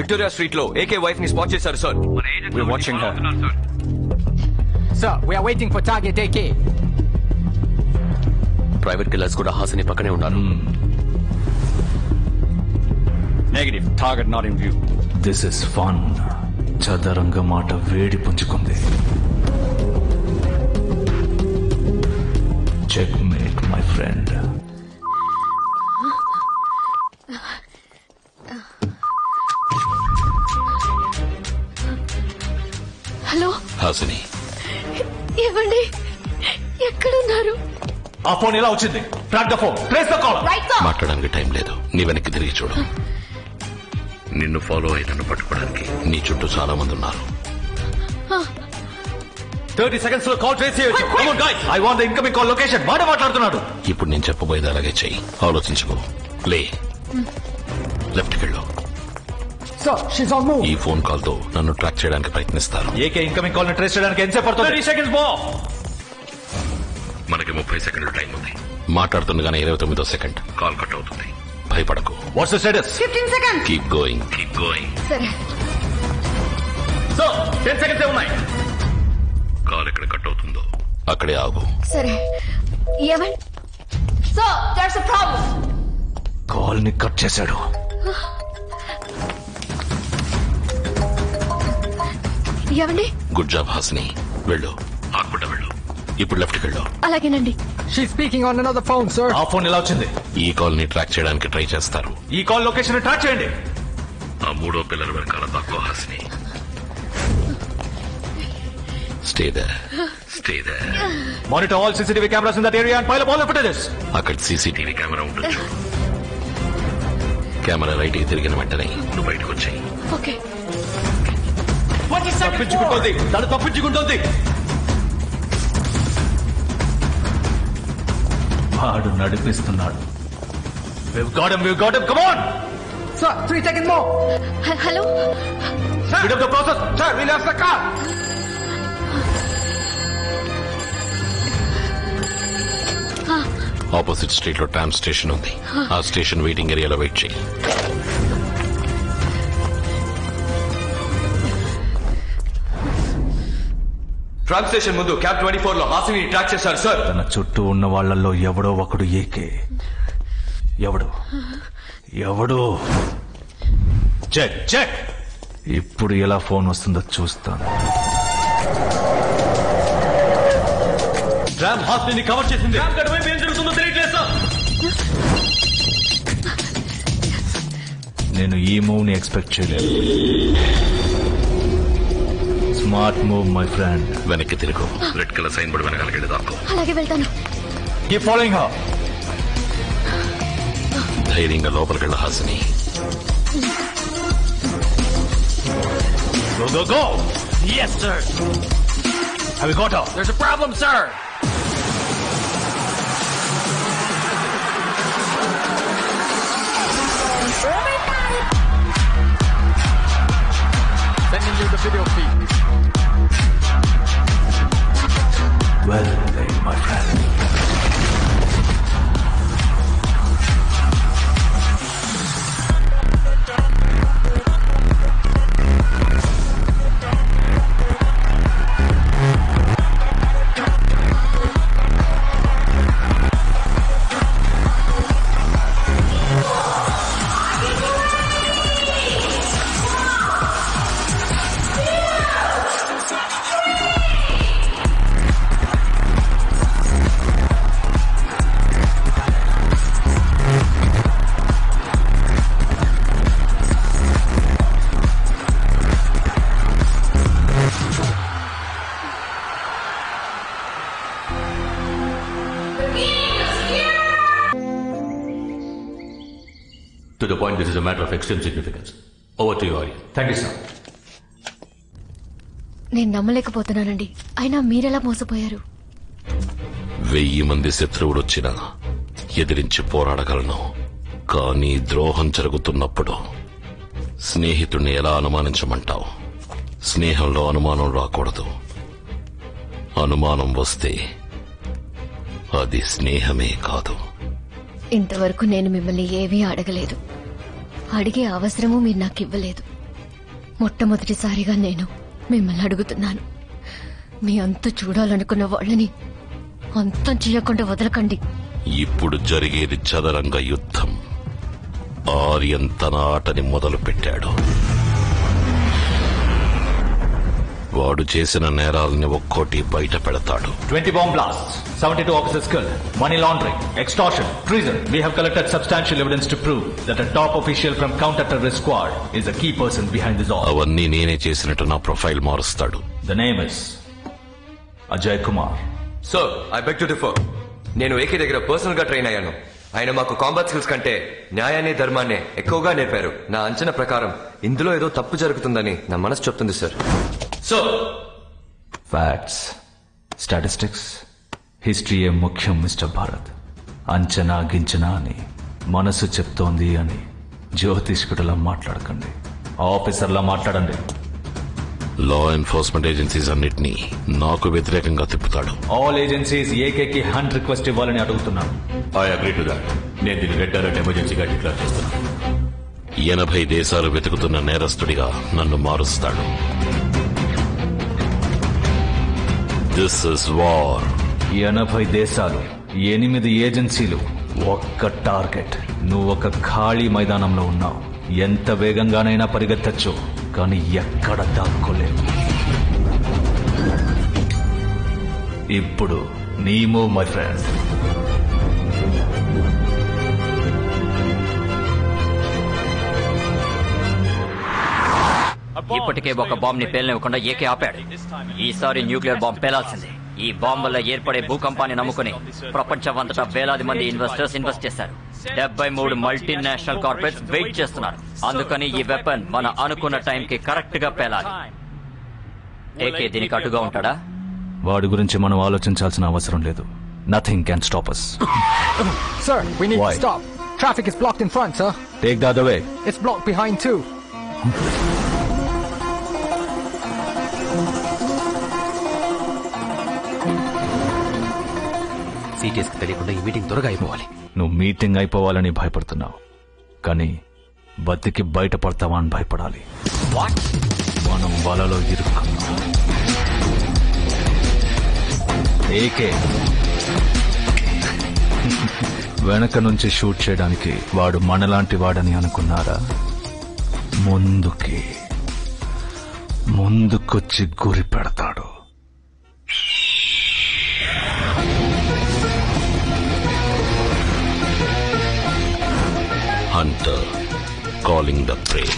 Victoria street లో AK wife ని spot చేశారు sir We're watching her. Sir, we are waiting for target AK. Private killers కూడా హాసిని పక్కనే ఉన్నారు Negative. Target not in view. This is fun చదరంగ మాట వేడి పుంజుకుంది checkmate my friend hello Hasini ఇవ్వండి ఎక్కడున్నారు ఆ ఫోన్ ఎలా వచ్చింది track the phone trace the call right sir మాట్లాడడానికి టైం లేదు నీ వెనక్కి తిరిగి చూడు నిన్ను ఫాలో అయి నన్ను పట్టుకోవడానికి నీ చుట్టూ చాలా మంది ఉన్నారు థర్టీ సెకండ్స్ లో కాల్ ట్రేస్ చేయొచ్చు I want the incoming call location మాట మాట్లాడుతున్నాడు ఇప్పుడు నేను చెప్పబోయేది అలాగే చెయ్యి ఆలోచించుకో లే లెఫ్ట్కి వెళ్ళు Sir, she's on move. ఈ ఫోన్ కాల్ తో నన్ను ట్రాక్ చేయడానికి ప్రయత్నిస్తారు ఏకే ఇన్కమింగ్ కాల్ ని ట్రేస్ చేయడానికి ఎంతసేపు పడుతుంది థర్టీ సెకండ్స్ బో మనకి ముప్పై సెకండ్ల టైం ఉంది మాట్లాడుతుండగానే ఇరవై తొమ్మిదో సెకండ్ కాల్ కట్ అవుతుంది భయపడకు what's the status fifteen second keep going keep going సరే సో టెన్ సెకండ్స్ ఉన్నాయి కాల్ ఎక్కడ కట్ అవుతుందో అక్కడే ఆగు సరే ఏమండి so that's a problem call ని కట్ చేశాడు ఏమండి గుడ్ జాబ్ హాసిని వెళ్ళు ఆకుండా వెళ్ళు ఇప్పుడు లెఫ్ట్కి వెళ్ళు అలాగేనండి She's speaking on another phone, sir. ఆ ఫోన్ ఎలా వచ్చింది ఈ కాల్ ని ట్రాక్ చేయడానికి ట్రై చేస్తారు ఈ కాల్ లొకేషన్ ట్రాక్ చేయండి ఆ మూడో పిల్లల వెనకాల తక్కువ Hasini stay they stay they monitor all CCTV cameras in that area and pile up all the footages అక్కడ సీసీటీవీ కెమెరా ఉంటుంది కెమెరా రైట్ కి తిరిగిన వెంటనే నువ్వు బయటకు వచ్చాయి ఓకే తప్పించుకుంటోంది తను తప్పించుకుంటోంది వాడు నడిపిస్తున్నాడు We've got him, we've got him, come on! Sir, three seconds more. హలో Speed up the process. Sir, we'll have the car. Opposite street లో ట్రామ్ స్టేషన్ ఉంది ఆ స్టేషన్ వెయిటింగ్ ఏరియాలో వెయిట్ చేయి ట్రామ్ స్టేషన్ ముందు క్యాబ్ ట్వంటీ ఫోర్ లో Hasini track చేశారు sir తన చుట్టూ ఉన్న వాళ్ళల్లో ఎవడో ఒకడు ఏకే ఎవడు ఎవడు చెక్ చెక్ ఇప్పుడు ఎలా ఫోన్ వస్తుందో చూస్తాను ట్రామ్ హాస్పిటల్ కవర్ చేసింది ఏం జరుగుతుందో తెలియట్లేదు సార్ నేను ఈ మూవ్ ని ఎక్స్పెక్ట్ చేయలేదు స్మార్ట్ మూవ్ మై ఫ్రెండ్ వెనక్కి తిరుగు రెడ్ కలర్ సైన్ బోర్డు వెనకాలకెళ్ళి దాక్కో అలాగే వెళ్తాను కీప్ ఫాలోయింగ్ హర్ ధైర్యంగా లోపలికెళ్ళ Hasini Go, go, go! Yes, sir. Have you got her? There's a problem, sir. Sending you the video feed. Well played, my friend. To the point, this is a matter of extreme significance. Over to you, Arya. Thank you, sir. నేను నమ్మలేకపోతున్నానండి అయినా మీరెలా మోసపోయారు వెయ్యి మంది శత్రువులు వచ్చినా ఎదిరించి పోరాడగలను కానీ ద్రోహం జరుగుతున్నప్పుడు స్నేహితుణ్ణి ఎలా అనుమానించమంటావు స్నేహంలో అనుమానం రాకూడదు అనుమానం వస్తే అది స్నేహమే కాదు ఇంతవరకు నేను మిమ్మల్ని ఏమీ అడగలేదు అడిగే అవసరము మీరు నాకు ఇవ్వలేదు మొట్టమొదటిసారిగా నేను మిమ్మల్ని అడుగుతున్నాను మీ అంతు చూడాలనుకున్న వాళ్ళని అంతం చేయకుండా వదలకండి ఇప్పుడు జరిగేది చదరంగ యుద్ధం ఆర్యన్ తన ఆటని మొదలు పెట్టాడు వాడు చేసిన నేరాల్ని ఒక్కోటి బయట పెడతాడు 20 bomb blasts, 72 officers killed, money laundering, extortion, treason. We have collected substantial evidence to prove that a top official from counter-terrorist squad is a key person behind this all. అవన్నీ నేనే చేసినట్టు నా ప్రొఫైల్ మారుస్తాడు The name is Ajay Kumar. So I beg to differ నేను AK దగ్గర personal గా train అయ్యాను ఆయన మాకు కాంబాట్ స్కిల్స్ కంటే న్యాయాన్ని ధర్మాన్ని ఎక్కువగా నేర్పారు నా అంచనా ప్రకారం ఇందులో ఏదో తప్పు జరుగుతుందని నా మనసు చెప్తుంది సార్ సో ఫ్యాక్ట్స్ స్టాటిస్టిక్స్ హిస్టరీయే ముఖ్యం మిస్టర్ భారత్ అంచనా గించనా అని మనసు చెప్తోంది అని జ్యోతిష్కుడిలా మాట్లాడకండి ఆఫీసర్లా మాట్లాడండి లా ఎన్ఫోర్స్మెంట్ ఏజెన్సీస్ అన్నిటినీ నాకు వ్యతిరేకంగా తిప్పుతాడు ఆల్ ఏజెన్సీస్ ఏకేకి హండ్ రిక్వెస్ట్ ఇవ్వాలని అడుగుతున్నాను I agree to that. నేను దీన్ని రెడ్ అలర్ట్ ఎమర్జెన్సీగా డిక్లేర్ చేస్తున్నాను ఎనభై దేశాలు వెతుకుతున్న నేరస్తుడిగా నన్ను మారుస్తాడు దిస్ ఇస్ వార్ ఎనభై దేశాలు ఎనిమిది ఏజెన్సీలు ఒక్క టార్గెట్ నువ్వు ఒక ఖాళీ మైదానంలో ఉన్నావు ఎంత వేగంగానైనా పరిగెత్తచ్చు కానీ ఎక్కడ దాక్కోలేవు ఇప్పుడు నీ మూవ్ మై ఫ్రెండ్ ఇప్పటికే ఒక బాంబ్ ని పేలనివ్వకుండా ఏకే ఆపాడు ఈసారి న్యూక్లియర్ బాంబ్ పేలాల్సిందే ఈ బాంబ్ వల్ల ఏర్పడే భూకంపాన్ని నమ్ముకుని ప్రపంచమంతటా వేలాది మంది ఇన్వెస్టర్స్ ఇన్వెస్ట్ చేశారు డెబ్బై మూడు మల్టీనేషనల్ కార్పొరేట్స్ వెయిట్ చేస్తున్నారు అందుకని ఈ వెపన్ మన అనుకున్న టైం కి కరెక్ట్ గా పేలాలి ఏకే దీనికి అటుగా ఉంటాడా వాడి గురించి మనం ఆలోచించాల్సిన అవసరం లేదు nothing can stop us Sir, we need Why? to stop. Traffic is blocked in front, sir. Take the other way It's blocked behind too. CTS కి తెలియకుండా ఈ మీటింగ్ త్వరగా అయిపోవాలి నువ్వు మీటింగ్ అయిపోవాలని భయపడుతున్నావు కానీ బతికి బయటపడతావా అని భయపడాలి మనం వలలో ఇరుక్కున్నాం ఏకే వెనక నుంచి షూట్ చేయడానికి వాడు మనలాంటి వాడని అనుకున్నారా ముందుకి ముందుకొచ్చి గురి పెడతాడు Hunter calling the prey.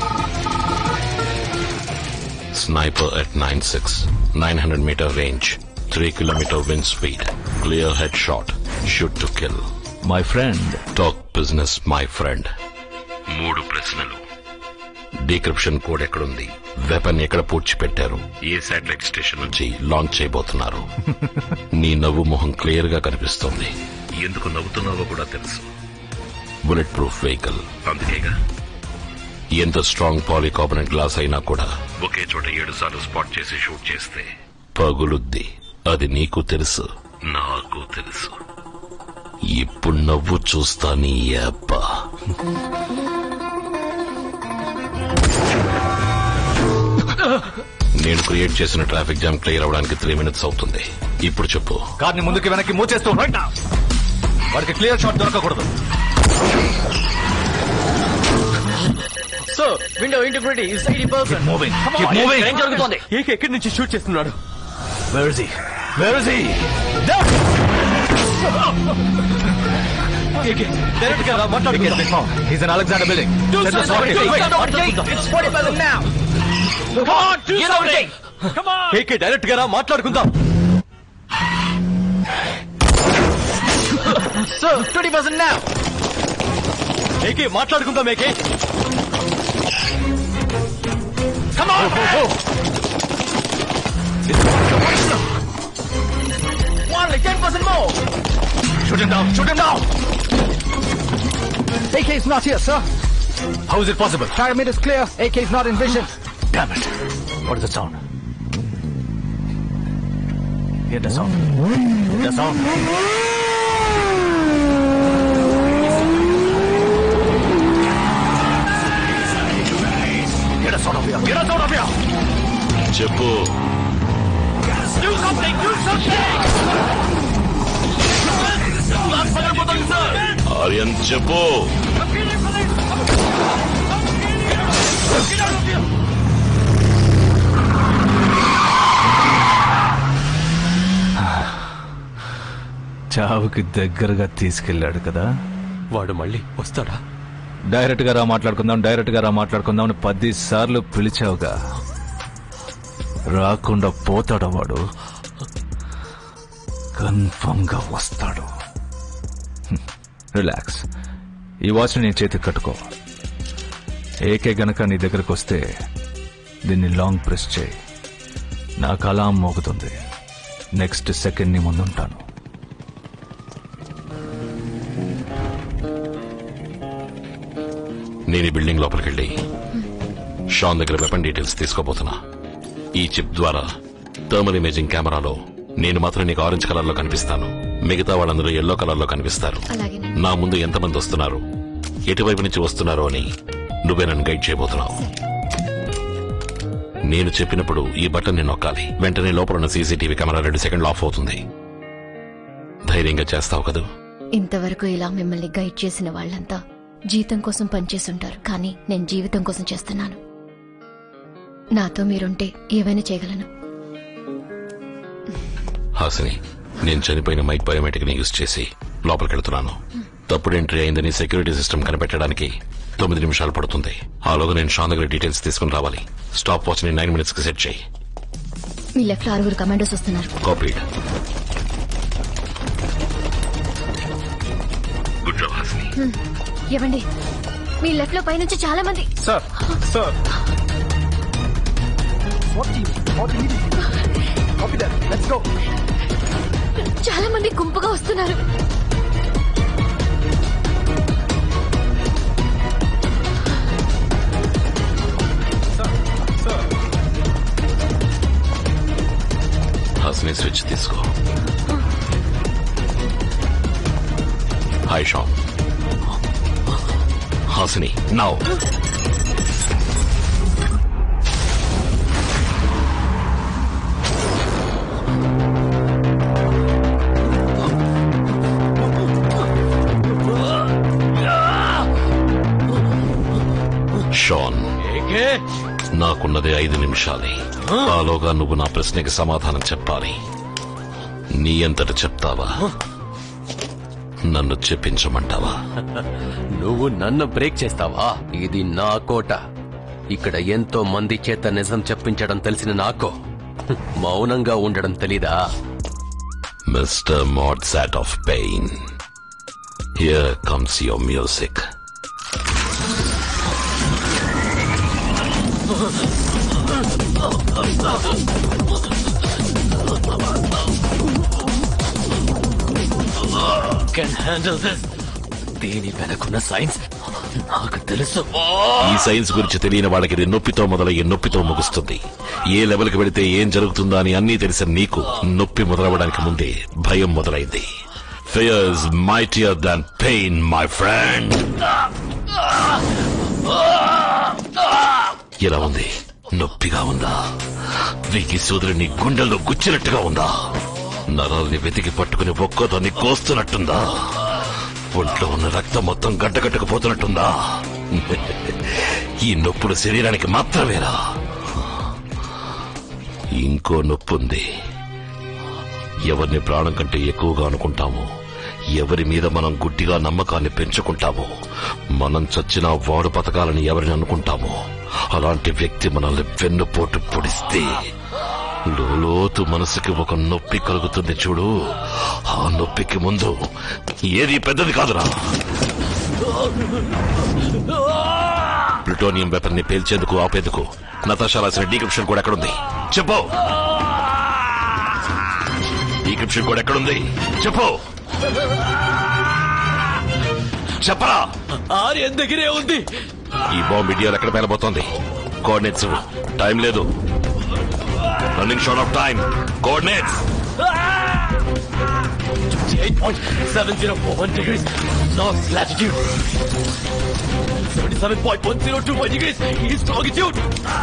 Sniper at 9.6, 900 meter range, 3 kilometer wind speed, clear headshot, shoot to kill. My friend talk business my friend మూడు ప్రశ్నలు డీక్రిప్షన్ కోడ్ ఎక్కడుంది వెపన్ ఎక్కడ పూడ్చిపెట్టారు ఏ శాటిలైట్ స్టేషన్ నుంచి లాంచ్ చేయబోతున్నారు నీ నవ్వు మొహం క్లియర్ గా కనిపిస్తోంది ఎందుకు నవ్వుతున్నావో కూడా తెలుసు బుల్లెట్ ప్రూఫ్ వెహికల్ అందుకేగా ఎంత స్ట్రాంగ్ పాలికార్బనేట్ గ్లాస్ అయినా కూడా ఒకే చోట ఏడు సార్లు స్పాట్ చేసి షూట్ చేస్తే పగులుద్ది అది నీకు తెలుసు నాకు తెలుసు ఇప్పుడు నవ్వు చూస్తా నీ అబ్బా నేను క్రియేట్ చేసిన ట్రాఫిక్ జామ్ క్లియర్ అవడానికి త్రీ మినిట్స్ అవుతుంది ఇప్పుడు చెప్పు కార్ని ముందుకి వెనక్కి మూవ్ చేస్తూ రైట్ నా వాడికి క్లియర్ షాట్ దొరకకూడదు so window integrity is eighty percent moving keep moving ఏం జరుగుతోంది ఏక ఎక్కడి నుంచి షూట్ చేస్తున్నాడు Where is he? Where is he? Direct గా మాట్లాడుకుందాం He's in Alexander building. Send the SWAT team. AK direct గా రా మాట్లాడుకుందాం సార్ ట్వంటీ పర్సెంట్ నా ఏకే మాట్లాడుకుందాం AK Shoot him down. Shoot him down. AK is not here, sir. How is it possible? Pyramid is clear. AK is not in vision. Damn it. What is the sound? Hear the sound. Hear the sound. Hear the చెప్పు ఆర్యన్ చెప్పు చావుకి దగ్గరగా తీసుకెళ్ళాడు కదా వాడు మళ్ళీ వస్తాడా direct గా రా మాట్లాడుకుందాం డైరెక్ట్ గా రా మాట్లాడుకుందాం అని పది సార్లు పిలిచావుగా రాకుండా పోతాడు వాడు కన్ఫర్మ్ గా వస్తాడు హ్మ్. రిలాక్స్ ఈ వాచ్ నీ చేతికి కట్టుకో ఏకే గనక నీ దగ్గరకు వస్తే దీన్ని లాంగ్ ప్రెస్ చేయి నాకు అలాం మోగుతుంది నెక్స్ట్ సెకండ్ నీ ముందుంటాను నేను ఈ బిల్డింగ్ లోపలికి వెళ్ళి షాన్ దగ్గర వెపన్ డీటెయిల్స్ తీసుకోబోతున్నా ఈ చిప్ ద్వారా థర్మల్ ఇమేజింగ్ కెమెరాలో నేను మాత్రం నీకు ఆరెంజ్ కలర్ లో కనిపిస్తాను మిగతా వాళ్ళందరూ ఎల్లో కలర్ లో కనిపిస్తారు అలాగేనండి. నా ముందు ఎంతమంది వస్తున్నారు ఎటువైపు నుంచి వస్తున్నారో అని నువ్వే నన్ను గైడ్ చేయబోతున్నావు నేను చెప్పినప్పుడు ఈ బటన్ ని నొక్కాలి వెంటనే లోపల ఉన్న సీసీటీవీ కెమెరా రెండు సెకండ్లు ఆఫ్ అవుతుంది ధైర్యంగా చేస్తావు కదూ ఇంతవరకు ఇలా మిమ్మల్ని గైడ్ చేసిన వాళ్ళంతా జీతం కోసం పనిచేస్తుంటారు కానీ నేను జీవితం కోసం చేస్తున్నాను నాతో మీరుంటే ఏవైనా చేయగలను హాసిని నేను చనిపోయిన మైక్ బయోమెట్రిక్ ని యూజ్ చేసి లోపలికి వెళ్తున్నాను తప్పుడు ఎంట్రీ అయిందని సెక్యూరిటీ సిస్టమ్ కనిపెట్టడానికి తొమ్మిది నిమిషాలు పడుతుంది ఆలోగా నేను షాన్ దగ్గర డీటెయిల్స్ తీసుకుని రావాలి స్టాప్ వాచ్ ని నైన్ మినిట్స్ కి సెట్ చేయి మీ లెఫ్ట్ లో ఆరుగురు కమాండోస్ వస్తున్నారు కాపీడ్ గుడ్ జాబ్ హాసిని ఇవ్వండి మీ లెఫ్ట్ లో పైనుంచి చాలా మంది Sir, sir. What do you, what do you need? Copy that. Let's go. చాలా మంది గుంపుగా వస్తున్నారు హాసిని స్విచ్ తీసుకో hi Shaan Hasini now Shaan AK నాకున్నదే ఐదు నిమిషాలే ఆలోగా నువ్వు నా ప్రశ్నకి సమాధానం చెప్పాలి నీ అంతట చెప్తావా నన్ను చెప్పించమంటావా నువ్వు నన్ను బ్రేక్ చేస్తావా ఇది నా కోట ఇక్కడ ఎంతో మంది చేత నిజం చెప్పించడం తెలిసిన నాకు మౌనంగా ఉండడం తెలీదా మిస్టర్ మోడ్సాట్ of pain here comes your music can handle this దీని వెనకున్న సైన్స్ నాకు తెలుసు ఈ సైన్స్ గురించి తెలియని వాళ్ళకి ఇది నొప్పితో మొదలయ్యే నొప్పితో ముగుస్తుంది ఏ లెవెల్కి వెళితే ఏం జరుగుతుందో అని అన్నీ తెలిసిన నీకు నొప్పి మొదలవడానికి ముందే భయం మొదలైంది fear's mightier than pain my friend ఎలా ఉంది నొప్పిగా ఉందా వీకి సోదరుని గుండెల్లో గుచ్చినట్టుగా ఉందా నరాల్ని వెతికి పట్టుకుని ఒక్కోదాన్ని కోస్తున్నట్టుందా ఒంట్లో ఉన్న రక్తం మొత్తం గడ్డగట్టుకుపోతున్నట్టుందా ఈ నొప్పులు శరీరానికి మాత్రమేరా ఇంకో నొప్పి ఉంది ఎవరిని ప్రాణం కంటే ఎక్కువగా అనుకుంటామో ఎవరి మీద మనం గుడ్డిగా నమ్మకాన్ని పెంచుకుంటామో మనం చచ్చిన వాడు బతకాలని ఎవరిని అనుకుంటామో అలాంటి వ్యక్తి మనల్ని వెన్నుపోటు పొడిస్తే లోతు మనసుకి ఒక నొప్పి కలుగుతుంది చూడు ఆ నొప్పికి ముందు ఏది పెద్దది కాదురా ప్లూటోనియం వెపన్ ని పేల్చేందుకు ఆపేందుకు నతాషా రాసిన డీక్రిప్షన్ కూడా ఎక్కడుంది చెప్పు డీక్రిప్షన్ కూడా ఎక్కడుంది చెప్పు చెప్పరా ఆర్యన్ దగ్గరే ఉంది ఈ బాంబ్ ఇండియాలో ఎక్కడ పేలబోతోంది కోఆర్డినేట్స్ టైం లేదు running short of time coordinates eight point seven zero four one degrees north latitude 77.102 degrees. His longitude.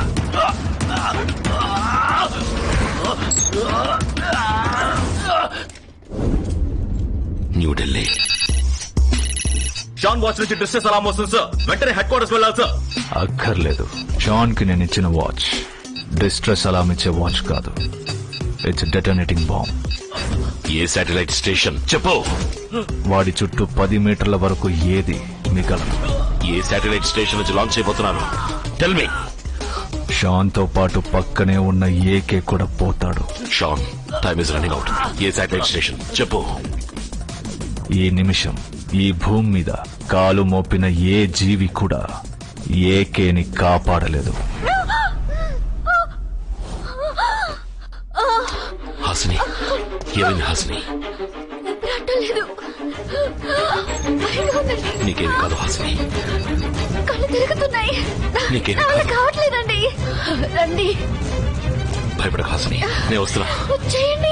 New Delhi Shan watch నుంచి డిస్ట్రెస్ అలాం వస్తుంది సార్ వెంటనే హెడ్ క్వార్టర్స్ వెళ్ళాలి సార్ అక్కర్లేదు జాన్ కి నేను ఇచ్చిన వాచ్ డిస్ట్రెస్ అలామ్ ఇచ్చే వాచ్ కాదు it's డెటోనేటింగ్ bomb A satellite station చెప్పు వాడి చుట్టూ పది మీటర్ల వరకు ఏది మిగలదు ఏ శాటిలైట్ స్టేషన్ నుంచి లాంచ్ అయిపోతున్నారు టెల్ మీ షాన్ తో పాటు పక్కనే ఉన్న ఏకే కూడా పోతాడు Shaan time is running out ఏ శాటిలైట్ స్టేషన్ చెప్పు ఈ నిమిషం ఈ భూమి మీద కాలు మోపిన ఏ జీవి కూడా ఏకేని కాపాడలేదు హాసిని ఏమైంది హాసిని రావట్లేదు భయంగా ఉందండి నీకేమి కాదు హాసిని కళ్ళు తిరుగుతున్నాయి నీకేం నా వల్ల కాదు. కావట్లేదండి రండి భయపడక హాసిని నేను వస్తున్నా వచ్చేయండి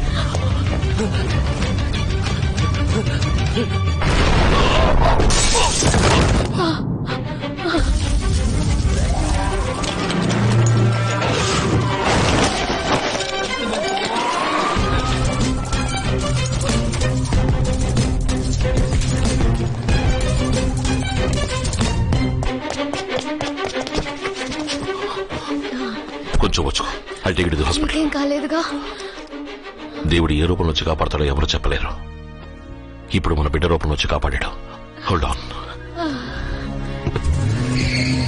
కొంచెం వచ్చు ఐ టేక్ ఇట్ హాస్పిటల్ ఇంకేం కాలేదుగా దేవుడు ఏ రూపంలో వచ్చి కాపాడతాడో ఎవరు చెప్పలేరు ఇప్పుడు మన బిడ్డ రూపంలో వచ్చి కాపాడాడు హోల్డ్ ఆన్